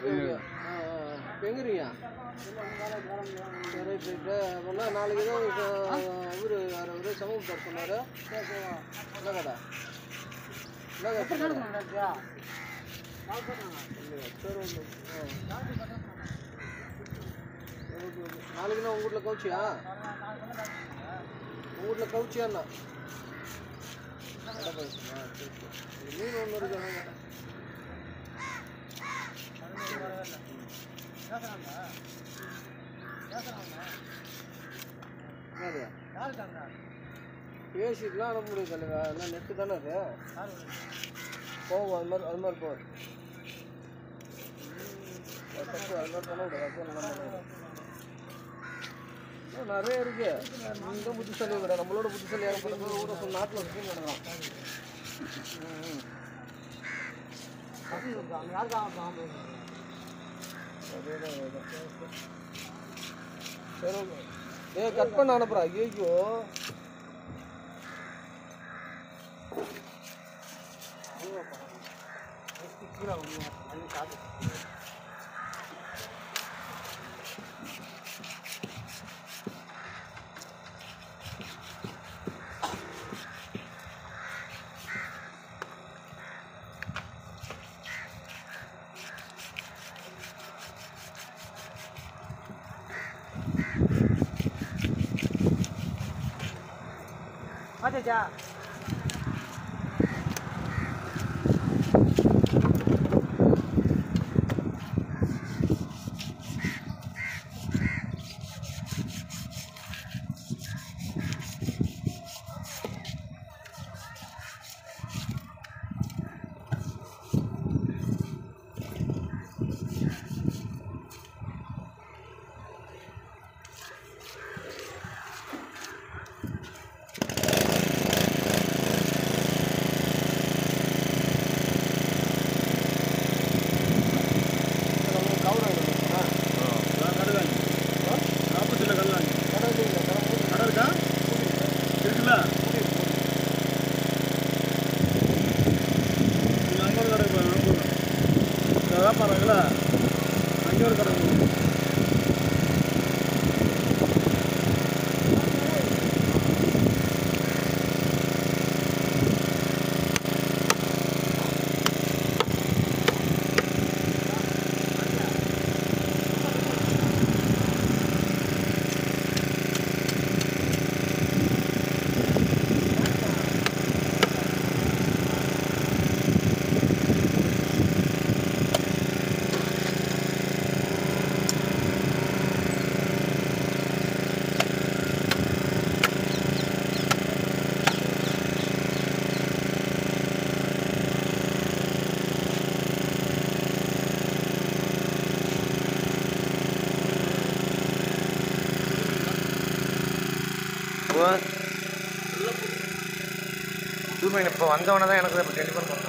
Okay okay ஆ ஆ இப்போ எங்கிறீங்க சரி right right அப்படின்னா நாளைக்கு ஏதோ இவர் யார் இவர் சமூக சார் சொன்னார் என்ன கடை என்ன கடை இல்லையா சரி ஒன்று ஆ ஓகே ஓகே நாளைக்குண்ணா உங்கள் வீட்டில் கவுச்சியா உங்கள் வீட்டில் கவுச்சியாண்ணா கடை போயிடுச்சுண்ணா சரி சரி மீன் ஒன்று இருக்கு வாங்க. என்னது பேசிட்டுலாம் அனுப்ப முடியாது தலைவா எல்லாம் நெட்டு தானே அது போகும் அது மாதிரி அது மாதிரி போகும் அது தப்பு அது மாதிரி பண்ண விடாது அப்போ நல்லா பண்ணுவோம். இன்னும் நிறைய இருக்கு நீங்க தான் புத்திசாலி விட நம்மளோட புத்திசாலி ஏற்படுறது ஊட சொல் நாட்டில் ஸ்கீம் நடக்கலாம் அதேதான் அதேதான் சரி ஓகே ஏ கட் பண்ண அனுப்புறா ஐயோ வியாபாரங்களா அங்கே ஒரு கடை இருக்கு. இப்போ வந்தவன தான் எனக்கு இப்போ டெலிஃபோன்